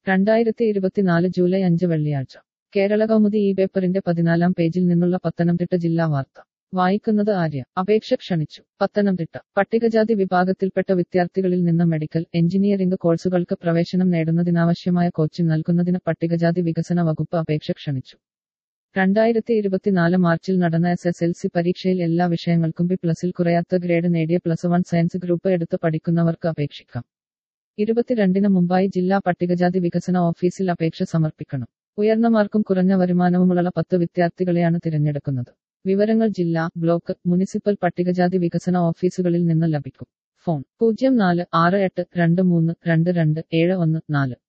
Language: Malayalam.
രണ്ടായിരത്തി ഇരുപത്തിനാല് ജൂലൈ അഞ്ച് വെള്ളിയാഴ്ച കേരള കൗമുദി ഈ പേപ്പറിന്റെ പതിനാലാം പേജിൽ നിന്നുള്ള പത്തനംതിട്ട ജില്ലാ വാർത്ത വായിക്കുന്നത് ആര്യ അപേക്ഷ ക്ഷണിച്ചു പത്തനംതിട്ട പട്ടികജാതി വിഭാഗത്തിൽപ്പെട്ട വിദ്യാർത്ഥികളിൽ നിന്ന് മെഡിക്കൽ എഞ്ചിനീയറിംഗ് കോഴ്സുകൾക്ക് പ്രവേശനം നേടുന്നതിനാവശ്യമായ കോച്ചിംഗ് നൽകുന്നതിന് പട്ടികജാതി വികസന വകുപ്പ് അപേക്ഷ ക്ഷണിച്ചു രണ്ടായിരത്തി ഇരുപത്തിനാല് മാർച്ചിൽ നടന്ന എസ് എസ് എൽ സി പരീക്ഷയിൽ എല്ലാ വിഷയങ്ങൾക്കും ബി പ്ലസിൽ കുറയാത്ത ഗ്രേഡ് നേടിയ പ്ലസ് വൺ സയൻസ് ഗ്രൂപ്പ് എടുത്ത് പഠിക്കുന്നവർക്ക് അപേക്ഷിക്കാം ഇരുപത്തിരണ്ടിന് മുമ്പായി ജില്ലാ പട്ടികജാതി വികസന ഓഫീസിൽ അപേക്ഷ സമർപ്പിക്കണം ഉയർന്ന മാർക്കും കുറഞ്ഞ വരുമാനവുമുള്ള പത്ത് വിദ്യാർത്ഥികളെയാണ് തിരഞ്ഞെടുക്കുന്നത് വിവരങ്ങൾ ജില്ലാ ബ്ലോക്ക് മുനിസിപ്പൽ പട്ടികജാതി വികസന ഓഫീസുകളിൽ നിന്ന് ലഭിക്കും ഫോൺ പൂജ്യം നാല് ആറ് എട്ട് രണ്ട് മൂന്ന് രണ്ട് രണ്ട് ഏഴ് ഒന്ന് നാല്